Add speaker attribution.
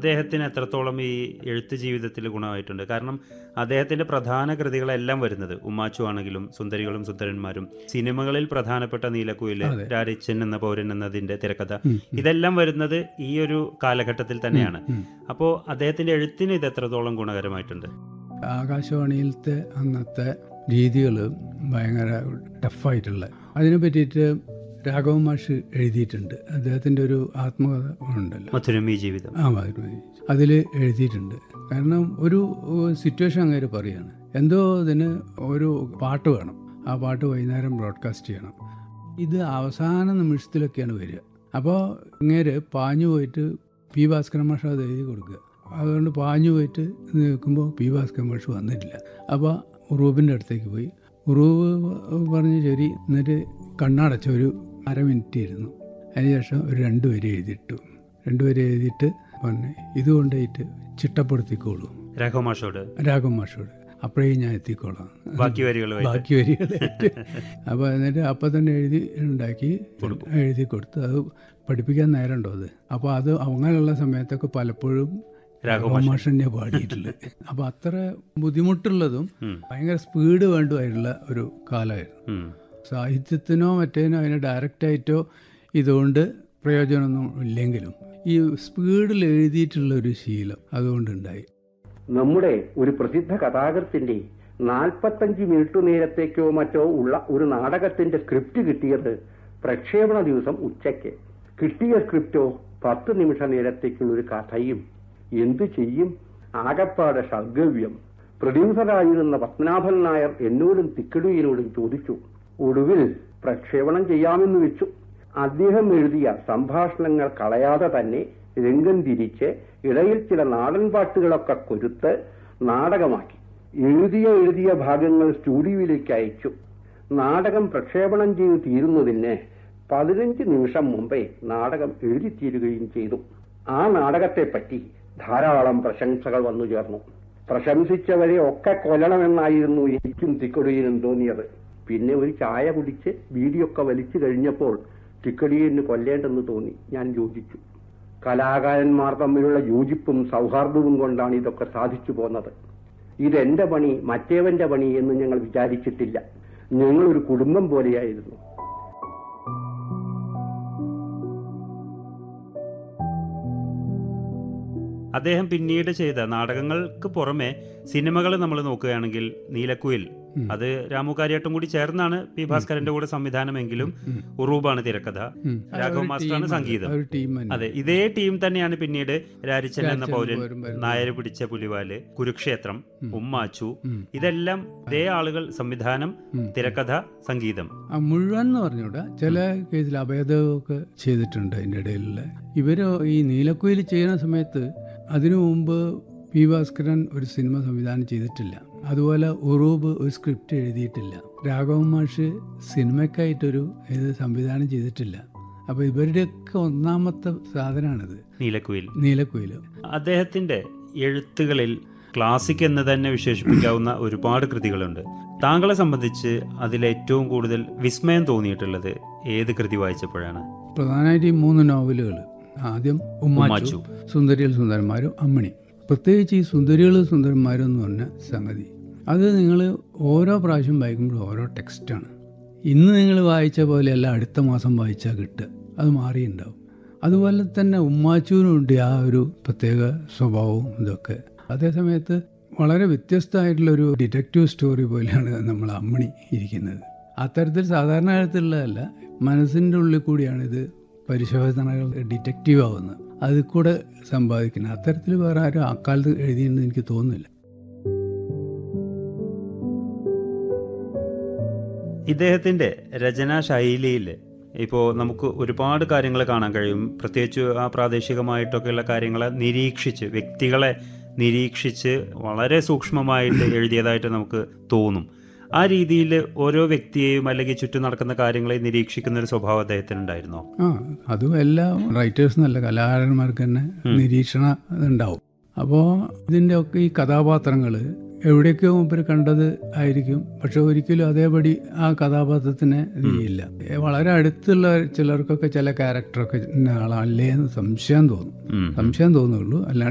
Speaker 1: അദ്ദേഹത്തിന് എത്രത്തോളം ഈ എഴുത്ത് ജീവിതത്തിൽ ഗുണമായിട്ടുണ്ട് കാരണം അദ്ദേഹത്തിന്റെ പ്രധാന കൃതികളെല്ലാം വരുന്നത് ഉമ്മാച്ചു ആണെങ്കിലും സുന്ദരികളും സുന്ദരന്മാരും സിനിമകളിൽ പ്രധാനപ്പെട്ട നീലക്കുയില് രാരിച്ചൻ എന്ന പൗരൻ എന്നതിന്റെ തിരക്കഥ ഇതെല്ലാം വരുന്നത് ഈ ഒരു കാലഘട്ടത്തിൽ തന്നെയാണ് അപ്പോൾ അദ്ദേഹത്തിന്റെ എഴുത്തിന് ഇത് എത്രത്തോളം ഗുണകരമായിട്ടുണ്ട്
Speaker 2: ആകാശവാണിയിലത്തെ അന്നത്തെ രീതികൾ ഭയങ്കര ടഫായിട്ടുള്ള അതിനെ പറ്റിയിട്ട് രാഘവ മാഷ് എഴുതിയിട്ടുണ്ട് അദ്ദേഹത്തിൻ്റെ ഒരു ആത്മകഥ ഉണ്ടല്ലോ
Speaker 1: മധുരം ഈ ജീവിതം
Speaker 2: ആ അതിൽ എഴുതിയിട്ടുണ്ട് കാരണം ഒരു സിറ്റുവേഷൻ അങ്ങനെ പറയാണ് എന്തോ ഇതിന് ഒരു പാട്ട് വേണം ആ പാട്ട് വൈകുന്നേരം ബ്രോഡ്കാസ്റ്റ് ചെയ്യണം ഇത് അവസാന നിമിഷത്തിലൊക്കെയാണ് വരിക അപ്പോൾ ഇങ്ങേര് പാഞ്ഞു പോയിട്ട് പി ഭാസ്കരൻ മാഷ് അത് എഴുതി കൊടുക്കുക അതുകൊണ്ട് പാഞ്ഞു പോയിട്ട് നിൽക്കുമ്പോൾ പി ഭാസ്കരൻ മാഷ് വന്നിട്ടില്ല അപ്പോൾ ഉറൂബിൻ്റെ അടുത്തേക്ക് പോയി ഉറൂബ് പറഞ്ഞു ശരി എന്നിട്ട് കണ്ണടച്ച ഒരു അര മിനിറ്റ് ഇരുന്നു അതിനുശേഷം ഒരു രണ്ട് വരി എഴുതിയിട്ടു രണ്ടുപേരെ എഴുതിയിട്ട് പറഞ്ഞു ഇത് കൊണ്ടുപോയിട്ട് ചിട്ടപ്പെടുത്തിക്കോളൂ
Speaker 1: രാഘവമാഷോട്
Speaker 2: രാഘവ മാഷോട് അപ്പോഴേ ഞാൻ എത്തിക്കോളാം
Speaker 1: ബാക്കി വരികൾ
Speaker 2: ബാക്കി വരികളായിട്ട് അപ്പോൾ എന്നിട്ട് അപ്പം തന്നെ എഴുതി ഉണ്ടാക്കി എഴുതി കൊടുത്ത് അത് പഠിപ്പിക്കാൻ നേരമുണ്ടോ അത് അപ്പോൾ അത് അങ്ങനെയുള്ള സമയത്തൊക്കെ പലപ്പോഴും രാഘവമാഷ് തന്നെ പാടിയിട്ടുള്ളത് അപ്പോൾ അത്ര ബുദ്ധിമുട്ടുള്ളതും ഭയങ്കര സ്പീഡ് വേണ്ടുമായിട്ടുള്ള ഒരു കാലമായിരുന്നു സാഹിത്യത്തിനോ മറ്റേനോ അതിന് ഡയറക്റ്റായിട്ടോ ഇതുകൊണ്ട് പ്രയോജനമൊന്നും ഇല്ലെങ്കിലും ഈ സ്പീഡിൽ എഴുതിയിട്ടുള്ള ഒരു ശീലം അതുകൊണ്ടുണ്ടായി
Speaker 3: നമ്മുടെ ഒരു പ്രസിദ്ധ കഥാകൃത്തിന്റെ നാൽപ്പത്തഞ്ച് മിനിറ്റ് നേരത്തേക്കോ മറ്റോ ഉള്ള ഒരു നാടകത്തിന്റെ സ്ക്രിപ്റ്റ് കിട്ടിയത് പ്രക്ഷേപണ ദിവസം ഉച്ചയ്ക്ക് കിട്ടിയ സ്ക്രിപ്റ്റോ പത്ത് നിമിഷ നേരത്തേക്കുള്ള ഒരു കഥയും എന്തു ചെയ്യും ആകപ്പാടെ ഷർഗവ്യം പ്രൊഡ്യൂസറായിരുന്ന പത്മനാഭൻ നായർ എന്നോടും തിക്കടുവിനോടും ചോദിച്ചു ഒടുവിൽ പ്രക്ഷേപണം ചെയ്യാമെന്ന് വെച്ചു അദ്ദേഹം എഴുതിയ സംഭാഷണങ്ങൾ കളയാതെ തന്നെ രംഗം തിരിച്ച് ഇടയിൽ ചില നാടൻ പാട്ടുകളൊക്കെ കൊരുത്ത് നാടകമാക്കി എഴുതിയ എഴുതിയ ഭാഗങ്ങൾ സ്റ്റുഡിയോയിലേക്ക് അയച്ചു നാടകം പ്രക്ഷേപണം ചെയ്ത് തീരുന്നതിന് പതിനഞ്ച് നിമിഷം മുമ്പേ നാടകം എഴുതി തീരുകയും ചെയ്തു ആ നാടകത്തെപ്പറ്റി ധാരാളം പ്രശംസകൾ വന്നു ചേർന്നു പ്രശംസിച്ചവരെ ഒക്കെ കൊല്ലണമെന്നായിരുന്നു എനിക്കും തിക്കൊടിയനും തോന്നിയത് പിന്നെ ഒരു ചായ കുടിച്ച് വീടിയൊക്കെ വലിച്ചു കഴിഞ്ഞപ്പോൾ തിക്കടിയന് കൊല്ലേണ്ടെന്ന് തോന്നി ഞാൻ യോജിച്ചു കലാകാരന്മാർ തമ്മിലുള്ള യോജിപ്പും സൗഹാർദ്ദവും കൊണ്ടാണ് ഇതൊക്കെ സാധിച്ചു പോന്നത് ഇതെന്റെ പണി മറ്റേവന്റെ പണി എന്ന് ഞങ്ങൾ വിചാരിച്ചിട്ടില്ല ഞങ്ങളൊരു കുടുംബം പോലെയായിരുന്നു
Speaker 1: അദ്ദേഹം പിന്നീട് ചെയ്ത നാടകങ്ങൾക്ക് പുറമെ സിനിമകൾ നമ്മൾ നോക്കുകയാണെങ്കിൽ നീലക്കുയിൽ അത് രാമു കാര്യാട്ടും കൂടി ചേർന്നാണ് പി ഭാസ്കരന്റെ കൂടെ സംവിധാനമെങ്കിലും ഉറൂബാണ് തിരക്കഥ രാഘവ മാസ്റ്ററാണ് സംഗീതം
Speaker 2: ഒരു ടീം തന്നെ
Speaker 1: അതെ ഇതേ ടീം തന്നെയാണ് പിന്നീട് രാരിച്ചൻ എന്ന പൗരൻ
Speaker 2: പൗരൻ വരുന്നത്.
Speaker 1: നായർ പിടിച്ച പുലിവാല് കുരുക്ഷേത്രം ഉമ്മാച്ചു ഇതെല്ലാം ഇതേ ആളുകൾ സംവിധാനം തിരക്കഥ സംഗീതം
Speaker 2: ആ മുഴുവൻ എന്ന് പറഞ്ഞൂടാ ചില കേസിൽ അഭേദമൊക്കെ ചെയ്തിട്ടുണ്ട് അതിൻ്റെ ഇടയിലുള്ള ഇവര് ഈ നീലക്കുയിൽ ചെയ്യുന്ന സമയത്ത് അതിനു മുമ്പ് പി ഭാസ്കരൻ ഒരു സിനിമ സംവിധാനം ചെയ്തിട്ടില്ല അതുപോലെ ഉറൂബ് ഒരു സ്ക്രിപ്റ്റ് എഴുതിയിട്ടില്ല രാഘവൻ മാഷ് സിനിമയ്ക്കായിട്ടൊരു ഇത് സംവിധാനം ചെയ്തിട്ടില്ല അപ്പോൾ ഇവരുടെയൊക്കെ ഒന്നാമത്തെ സാധനമാണിത്
Speaker 1: നീലക്കുയിൽ
Speaker 2: നീലക്കുയിൽ
Speaker 1: അദ്ദേഹത്തിന്റെ എഴുത്തുകളിൽ ക്ലാസിക് എന്ന് തന്നെ വിശേഷിപ്പിക്കാവുന്ന ഒരുപാട് കൃതികളുണ്ട് താങ്കളെ സംബന്ധിച്ച് അതിലേറ്റവും കൂടുതൽ വിസ്മയം തോന്നിയിട്ടുള്ളത് ഏത് കൃതി വായിച്ചപ്പോഴാണ്
Speaker 2: പ്രധാനമായിട്ട് ഈ മൂന്ന് നോവലുകൾ ആദ്യം ഉമ്മാച്ചു സുന്ദരികൾ സുന്ദരന്മാരും അമ്മണി പ്രത്യേകിച്ച് ഈ സുന്ദരികളും സുന്ദരന്മാരും എന്ന് പറഞ്ഞ സംഗതി അത് നിങ്ങൾ ഓരോ പ്രാവശ്യം വായിക്കുമ്പോഴും ഓരോ ടെക്സ്റ്റാണ് ഇന്ന് നിങ്ങൾ വായിച്ച പോലെയല്ല അടുത്ത മാസം വായിച്ചാൽ കിട്ടുക അത് മാറിയിട്ടുണ്ടാവും അതുപോലെ തന്നെ ഉമ്മാച്ചുവിനുണ്ട് ആ ഒരു പ്രത്യേക സ്വഭാവവും ഇതൊക്കെ അതേസമയത്ത് വളരെ വ്യത്യസ്തമായിട്ടുള്ളൊരു ഡിറ്റക്റ്റീവ് സ്റ്റോറി പോലെയാണ് നമ്മൾ അമ്മണി ഇരിക്കുന്നത് അത്തരത്തിൽ സാധാരണ തരത്തിലുള്ളതല്ല മനസ്സിൻ്റെ ഉള്ളിൽ കൂടിയാണ് ഇത് പരിശോധനകൾ ഡിറ്റക്റ്റീവ് ആവുന്നത് അതിൽ കൂടെ സമ്പാദിക്കുന്നത് അത്തരത്തിൽ വേറെ ആരും അക്കാലത്ത് എഴുതിയെന്ന് എനിക്ക് തോന്നുന്നില്ല
Speaker 1: ഇദ്ദേഹത്തിന്റെ രചനാ ശൈലിയിൽ ഇപ്പോൾ നമുക്ക് ഒരുപാട് കാര്യങ്ങൾ കാണാൻ കഴിയും പ്രത്യേകിച്ച് ആ പ്രാദേശികമായിട്ടൊക്കെയുള്ള കാര്യങ്ങളെ നിരീക്ഷിച്ച് വ്യക്തികളെ നിരീക്ഷിച്ച് വളരെ സൂക്ഷ്മമായിട്ട് എഴുതിയതായിട്ട് നമുക്ക് തോന്നും ആ രീതിയിൽ ഓരോ വ്യക്തിയെയും അല്ലെങ്കിൽ ചുറ്റും നടക്കുന്ന കാര്യങ്ങളെ നിരീക്ഷിക്കുന്ന ഒരു സ്വഭാവം അദ്ദേഹത്തിനുണ്ടായിരുന്നോ
Speaker 2: ആ അതും എല്ലാ റൈറ്റേഴ്സ് നല്ല കലാകാരന്മാർക്ക് തന്നെ നിരീക്ഷണ ഉണ്ടാവും അപ്പോൾ ഇതിൻ്റെ ഒക്കെ ഈ കഥാപാത്രങ്ങൾ എവിടെയൊക്കെയോ മുമ്പിൽ കണ്ടത് ആയിരിക്കും പക്ഷെ ഒരിക്കലും അതേപടി ആ കഥാപാത്രത്തിനെ ഇത് ചെയ്യില്ല ഏ, വളരെ അടുത്തുള്ള ചിലർക്കൊക്കെ ചില ക്യാരക്ടറൊക്കെ ഇന്ന ആളല്ലേ എന്ന് സംശയം തോന്നും
Speaker 1: ഉം.
Speaker 2: സംശയം തോന്നുള്ളൂ അല്ലാണ്ട്